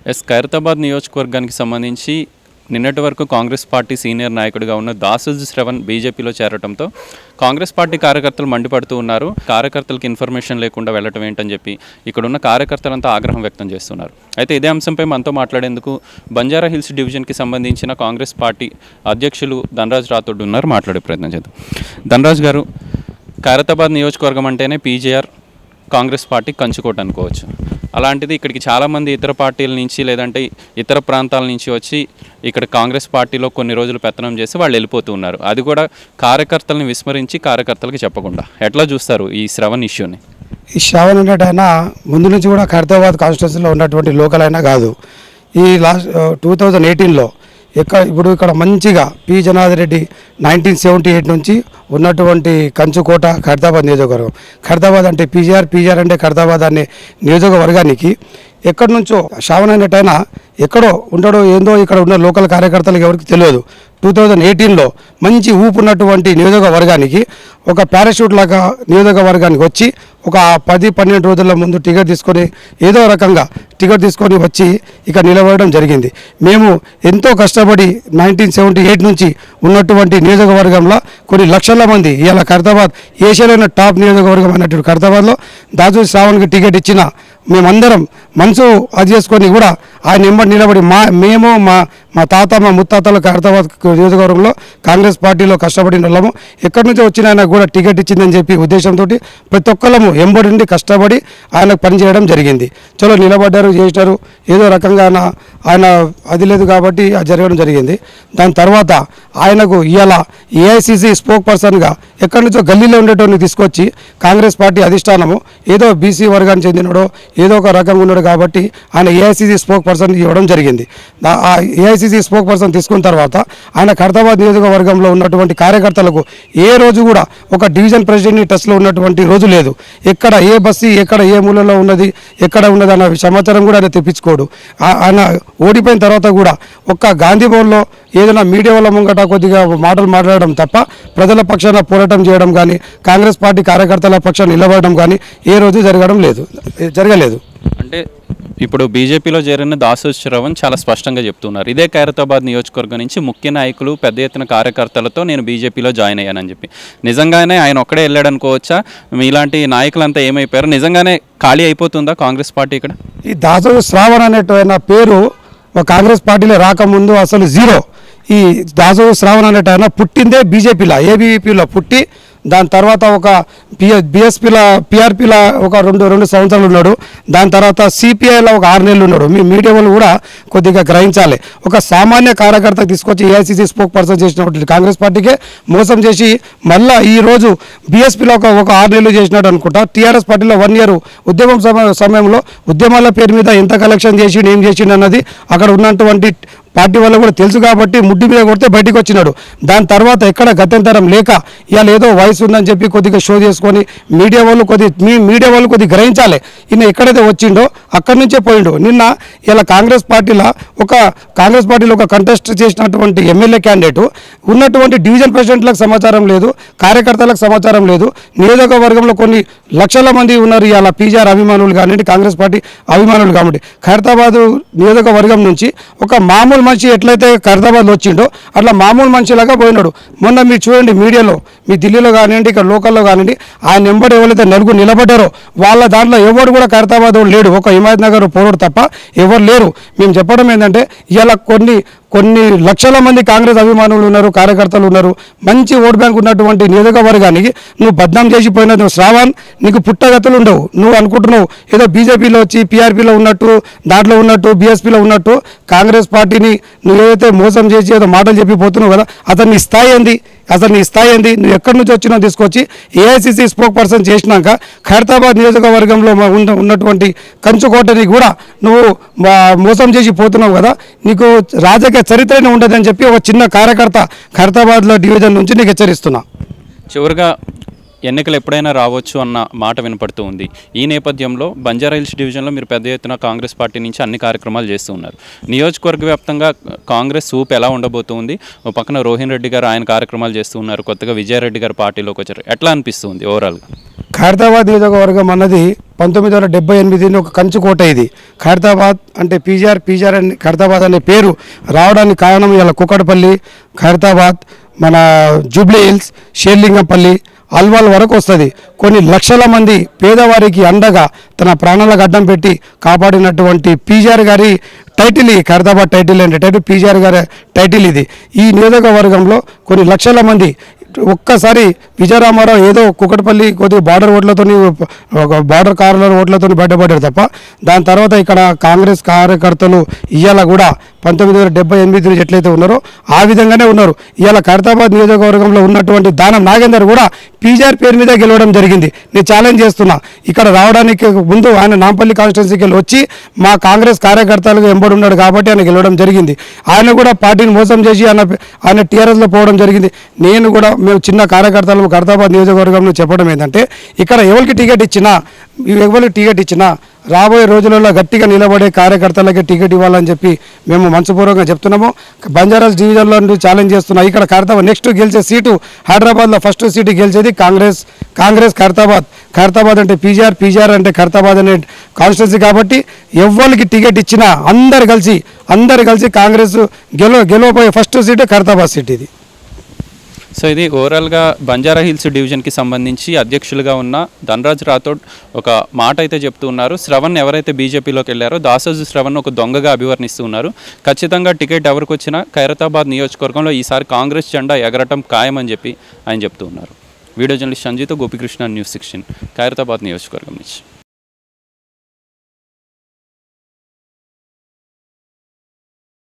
yes Khairatabad నియోజకవర్గానికి సంబంధించి నిన్నటి వరకు కాంగ్రెస్ పార్టీ సీనియర్ నాయకుడిగా ఉన్న దాసోజు శ్రవణ్ బీజేపీలో చేరటంతో కాంగ్రెస్ పార్టీ కార్యకర్తలు మండిపడుతూ ఉన్నారు కార్యకర్తలకు ఇన్ఫర్మేషన్ లేకుండా వెళ్ళటం ఏంటని చెప్పి ఇక్కడున్న కార్యకర్తలంతా ఆగ్రహం వ్యక్తం చేస్తున్నారు అయితే ఇదే అంశంపై మనతో మాట్లాడేందుకు బంజారా హిల్స్ డివిజన్కి సంబంధించిన కాంగ్రెస్ పార్టీ అధ్యక్షులు ధనరాజ్ రాథోడ్ ఉన్నారు మాట్లాడే ప్రయత్నం చేద్దాం ధనరాజ్ గారు ఖైరతాబాద్ నియోజకవర్గం అంటేనే పీజేఆర్ కాంగ్రెస్ పార్టీ కంచుకోట అనుకోవచ్చు అలాంటిది ఇక్కడికి చాలామంది ఇతర పార్టీల నుంచి లేదంటే ఇతర ప్రాంతాల నుంచి వచ్చి ఇక్కడ కాంగ్రెస్ పార్టీలో కొన్ని రోజులు పెత్తనం చేసి వాళ్ళు వెళ్ళిపోతూ ఉన్నారు అది కూడా కార్యకర్తలను విస్మరించి కార్యకర్తలకు చెప్పకుండా ఎట్లా చూస్తారు ఈ శ్రవణ్ ఇష్యూని ఈ శ్రావణ్ అనేటైనా ముందు నుంచి కూడా ఖైరతాబాద్ కాన్స్టిట్యూన్సీలో ఉన్నటువంటి లోకల్ అయినా కాదు ఈ లాస్ట్ టూ థౌజండ్ ఎయిటీన్లో ఎక్కడ ఇప్పుడు ఇక్కడ మంచిగా P Janardhan Reddy nineteen seventy eight నుంచి ఉన్నటువంటి కంచుకోట ఖైరతాబాద్ నియోజకవర్గం ఖైరతాబాద్ అంటే పీజీఆర్ పీజీఆర్ అంటే ఖైరతాబాద్ అనే నియోజకవర్గానికి ఎక్కడి నుంచో శ్రావణ్ అనేటైనా ఎక్కడో ఉండడో ఏందో ఇక్కడ ఉన్న లోకల్ కార్యకర్తలకు ఎవరికి తెలియదు టూ థౌజండ్ ఎయిటీన్లో మంచి ఊపు ఉన్నటువంటి నియోజకవర్గానికి ఒక పారాషూట్ లాగా నియోజకవర్గానికి వచ్చి ఒక పది పన్నెండు రోజుల ముందు టికెట్ తీసుకొని ఏదో రకంగా టికెట్ తీసుకొని వచ్చి ఇక నిలబడడం జరిగింది మేము ఎంతో కష్టపడి నైన్టీన్ సెవెంటీ ఎయిట్ నుంచి ఉన్నటువంటి నియోజకవర్గంలో కొన్ని లక్షల మంది ఇవాళ ఖైరతాబాద్ ఏషియాలోని టాప్ నియోజకవర్గం అన్నట్టు ఖైరతాబాద్లో దాజు శ్రావణ్కి టికెట్ ఇచ్చిన మేమందరం మనసు అది చేసుకొని కూడా ఆయన ఎంబడి నిలబడి మా మేము మా మా తాత మా ముత్తాతలు ఖైరతాబాద్ నియోజకవర్గంలో కాంగ్రెస్ పార్టీలో కష్టపడిన వాళ్ళము ఎక్కడి నుంచి వచ్చిన ఆయన కూడా టికెట్ ఇచ్చిందని చెప్పి ఉద్దేశంతో ప్రతి ఒక్కళ్ళము ఎంబడి ఉండి కష్టపడి ఆయనకు పనిచేయడం జరిగింది చలో నిలబడ్డారు చేసినారు ఏదో రకంగా ఆయన ఆయన అది లేదు కాబట్టి అది జరగడం జరిగింది దాని తర్వాత ఆయనకు ఇవాళ ఏఐసిసి స్పోక్ పర్సన్గా ఎక్కడి నుంచో గల్లీలో ఉండేటోని తీసుకొచ్చి కాంగ్రెస్ పార్టీ అధిష్టానము ఏదో బీసీ వర్గానికి చెందినడో ఏదో ఒక రకంగా ఉన్నాడు కాబట్టి ఆయన ఏఐసిసి స్పోక్ పర్సన్ ఇవ్వడం జరిగింది దా- ఆ ఏఐసిసి స్పోక్ పర్సన్ తీసుకున్న తర్వాత ఆయన ఖైరతాబాద్ నియోజకవర్గంలో ఉన్నటువంటి కార్యకర్తలకు ఏ రోజు కూడా ఒక డివిజన్ ప్రెసిడెంట్ టచ్లో ఉన్నటువంటి రోజు లేదు ఎక్కడ ఏ బస్సు ఎక్కడ ఏ మూలలో ఉన్నది ఎక్కడ ఉన్నది అన్న సమాచారం కూడా ఆయన తెప్పించుకోడు ఆ- ఆయన ఓడిపోయిన తర్వాత కూడా ఒక్క గాంధీ భవన్లో ఏదైనా మీడియా వాళ్ళ ముంగట కొద్దిగా మాటలు మాట్లాడడం తప్ప ప్రజల పక్షాన పోరాటం చేయడం కానీ కాంగ్రెస్ పార్టీ కార్యకర్తల పక్షాన నిలబడడం కానీ ఏ రోజు జరగడం లేదు జరగలేదు అంటే ఇప్పుడు బీజేపీలో చేరిన దాసోజ్ శ్రవణ్ చాలా స్పష్టంగా చెప్తున్నారు ఇదే ఖైరతాబాద్ నియోజకవర్గం నుంచి ముఖ్య నాయకులు పెద్ద ఎత్తున కార్యకర్తలతో నేను బీజేపీలో జాయిన్ అయ్యానని చెప్పి నిజంగానే ఆయన ఒక్కడే వెళ్ళాడు అనుకోవచ్చా మీలాంటి నాయకులంతా ఏమైపోయారు నిజంగానే ఖాళీ అయిపోతుందా కాంగ్రెస్ పార్టీ ఇక్కడ ఈ దాసోజు శ్రావణ్ అనేటైన పేరు మా కాంగ్రెస్ పార్టీలో రాకముందు అసలు జీరో ఈ దాసోజు శ్రావణ్ అనేటైన పుట్టిందే బీజేపీలో ఏబీవీపీలో పుట్టి దాని తర్వాత ఒక బిఎ బిఎస్పీలో పిఆర్పీలో ఒక రెండు రెండు సంవత్సరాలు ఉన్నాడు దాని తర్వాత సిపిఐలో ఒక ఆరు నెలలు ఉన్నాడు మీ మీడియా వాళ్ళు కూడా కొద్దిగా గ్రహించాలి ఒక సామాన్య కార్యకర్త తీసుకొచ్చి ఏఐసీసీ స్పోక్ పర్సన్ చేసినటువంటి కాంగ్రెస్ పార్టీకే మోసం చేసి మళ్ళా ఈ రోజు బీఎస్పీలో ఒక ఒక ఆరు నెలలు చేసినాడు అనుకుంటా టీఆర్ఎస్ పార్టీలో వన్ ఇయర్ ఉద్యమం సమ- సమయంలో ఉద్యమాల పేరు మీద ఎంత కలెక్షన్ చేసిండు ఏం చేసిండు అన్నది అక్కడ ఉన్నటువంటి పార్టీ వాళ్ళు కూడా తెలుసు కాబట్టి ముడ్డి మీద కొడితే బయటికి వచ్చినాడు దాని తర్వాత ఎక్కడ గత్యంతరం లేక ఇవాళ ఏదో వయసు ఉందని చెప్పి కొద్దిగా షో చేసుకొని మీడియా వాళ్ళు కొద్ది మీ మీడియా వాళ్ళు కొద్దిగా గ్రహించాలి ఈయన ఎక్కడైతే వచ్చిండో అక్కడి నుంచే పోయిండు నిన్న ఇలా కాంగ్రెస్ పార్టీలో ఒక కాంగ్రెస్ పార్టీలో ఒక కంటెస్ట్ చేసినటువంటి ఎమ్మెల్యే క్యాండిడేట్ ఉన్నటువంటి డివిజన్ ప్రెసిడెంట్లకు సమాచారం లేదు కార్యకర్తలకు సమాచారం లేదు నియోజకవర్గంలో కొన్ని లక్షల మంది ఉన్నారు ఇవాళ పీజీఆర్ అభిమానులు కానివ్వండి కాంగ్రెస్ పార్టీ అభిమానులు కాబట్టి ఖైరతాబాద్ నియోజకవర్గం నుంచి ఒక మామూలు మనిషి ఎట్లయితే ఖైరతాబాద్లో వచ్చిండో అట్లా మామూలు మనిషిలాగా పోయినాడు మొన్న మీరు చూడండి మీడియాలో మీ ఢిల్లీలో కానివ్వండి ఇక్కడ లోకల్లో కానివ్వండి ఆయన వెంబడి ఎవరైతే నలుగురు నిలబడ్డారో వాళ్ళ దాంట్లో ఎవరు కూడా ఖైరతాబాద్ వాడు లేడు ఒక హిమాయత్ నగర్ పోరాడు తప్ప ఎవరు లేరు మేము చెప్పడం ఏంటంటే ఇలా కొన్ని కొన్ని లక్షల మంది కాంగ్రెస్ అభిమానులు ఉన్నారు కార్యకర్తలు ఉన్నారు మంచి ఓట్ బ్యాంక్ ఉన్నటువంటి నియోజకవర్గానికి నువ్వు బద్నాం చేసిపోయిన నువ్వు శ్రావణ్ నీకు పుట్టగతులు ఉండవు నువ్వు అనుకుంటున్నావు ఏదో బీజేపీలో వచ్చి పీఆర్పీలో ఉన్నట్టు దాంట్లో ఉన్నట్టు బీఎస్పీలో ఉన్నట్టు కాంగ్రెస్ పార్టీని నువ్వు ఏదైతే మోసం చేసి ఏదో మాటలు చెప్పిపోతున్నావు కదా అతని నీ స్థాయి ఏంది అసలు నీ స్థాయి ఏంది నువ్వు ఎక్కడి నుంచి వచ్చినావు తీసుకొచ్చి ఏఐసిసి స్పోక్ పర్సన్ చేసినాక ఖైరతాబాద్ నియోజకవర్గంలో మా ఉన్న ఉన్నటువంటి కంచుకోటని కూడా నువ్వు మా మోసం చేసి పోతున్నావు కదా నీకు రాజకీయ చరిత్రనే ఉండదని చెప్పి ఒక చిన్న కార్యకర్త ఖైరతాబాద్లో డివిజన్ నుంచి నీకు హెచ్చరిస్తున్నా చివరిగా ఎన్నికలు ఎప్పుడైనా రావచ్చు అన్న మాట వినపడుతూ ఉంది ఈ నేపథ్యంలో బంజారా హిల్స్ డివిజన్లో మీరు పెద్ద ఎత్తున కాంగ్రెస్ పార్టీ నుంచి అన్ని కార్యక్రమాలు చేస్తూ ఉన్నారు నియోజకవర్గ వ్యాప్తంగా కాంగ్రెస్ సూప్ ఎలా ఉండబోతుంది ఓ పక్కన రోహిన్ రెడ్డి గారు ఆయన కార్యక్రమాలు చేస్తూ ఉన్నారు కొత్తగా విజయారెడ్డి గారు పార్టీలోకి వచ్చారు ఎట్లా అనిపిస్తుంది ఓవరాల్గా ఖైరతాబాద్ నియోజకవర్గం అన్నది పంతొమ్మిది వందల డెబ్బై ఎనిమిది ఒక కంచుకోట ఇది ఖైరతాబాద్ అంటే పీజీఆర్ పీజీఆర్ అని ఖైరతాబాద్ అనే పేరు రావడానికి కారణం ఇలా కుక్కడపల్లి ఖైరతాబాద్ మన జూబ్లీ హిల్స్ షేర్లింగంపల్లి అల్వాల్ వరకు వస్తుంది కొన్ని లక్షల మంది పేదవారికి అండగా తన ప్రాణాలకు అడ్డం పెట్టి కాపాడినటువంటి పీజీఆర్ గారి టైటిల్ ఈ ఖైరతాబాద్ టైటిల్ అంటే టైటిల్ పీజీఆర్ గారి టైటిల్ ఇది ఈ నియోజకవర్గంలో కొన్ని లక్షల మంది ఒక్కసారి విజయరామారావు ఏదో కుకటపల్లి కొద్దిగా బార్డర్ ఓట్లతో ఒక బార్డర్ కార్లర్ ఓట్లతో బయటపడ్డారు తప్ప దాని తర్వాత ఇక్కడ కాంగ్రెస్ కార్యకర్తలు ఇవాళ కూడా పంతొమ్మిది వందల డెబ్బై ఎనిమిది నుంచి ఎట్లయితే ఉన్నారో ఆ విధంగానే ఉన్నారు ఇవాళ ఖైరతాబాద్ నియోజకవర్గంలో ఉన్నటువంటి దానం నాగేందర్ కూడా పీజీఆర్ పేరు మీద గెలవడం జరిగింది నేను ఛాలెంజ్ చేస్తున్నా ఇక్కడ రావడానికి ముందు ఆయన నాంపల్లి కాన్స్టిట్యున్సీకి వెళ్ళి వచ్చి మా కాంగ్రెస్ కార్యకర్తలకు ఎంబడి ఉన్నాడు కాబట్టి ఆయన గెలవడం జరిగింది ఆయన కూడా పార్టీని మోసం చేసి ఆయన ఆయన టీఆర్ఎస్లో పోవడం జరిగింది నేను కూడా మేము చిన్న కార్యకర్తలు ఖైరతాబాద్ నియోజకవర్గంలో చెప్పడం ఏంటంటే ఇక్కడ ఎవరికి టికెట్ ఇచ్చినా ఎవరికి టికెట్ ఇచ్చినా రాబోయే రోజులలో గట్టిగా నిలబడే కార్యకర్తలకి టికెట్ ఇవ్వాలని చెప్పి మేము మనసుపూర్వకంగా చెప్తున్నాము బంజారాస్ డివిజన్లో నుండి ఛాలెంజ్ చేస్తున్నాం ఇక్కడ ఖైరతాబాద్ నెక్స్ట్ గెలిచే సీటు హైదరాబాద్లో ఫస్ట్ సీటు గెలిచేది కాంగ్రెస్ కాంగ్రెస్ ఖైరతాబాద్ ఖైరతాబాద్ అంటే పీజీఆర్ పీజీఆర్ అంటే ఖైరతాబాద్ అనే కాన్స్టిట్యున్సీ కాబట్టి ఎవరికి టికెట్ ఇచ్చినా అందరు కలిసి అందరు కలిసి కాంగ్రెస్ గెలవ గెలవబోయే ఫస్ట్ సీటు ఖైరతాబాద్ సీట్ ఇది సో ఇది ఓవరాల్గా బంజారా హిల్స్ డివిజన్కి సంబంధించి అధ్యక్షులుగా ఉన్న ధనరాజ్ రాథోడ్ ఒక మాట అయితే చెప్తూ ఉన్నారు శ్రవణ్ ఎవరైతే బీజేపీలోకి వెళ్ళారో దాసోజు శ్రవణ్ ఒక దొంగగా అభివర్ణిస్తూ ఉన్నారు ఖచ్చితంగా టికెట్ ఎవరికి వచ్చినా ఖైరతాబాద్ నియోజకవర్గంలో ఈసారి కాంగ్రెస్ జెండా ఎగరటం ఖాయమని చెప్పి ఆయన చెప్తూ ఉన్నారు వీడియో జర్నలిస్ట్ సంజీతో గోపికృష్ణ న్యూస్ సిక్స్టీన్ ఖైరతాబాద్ నియోజకవర్గం నుంచి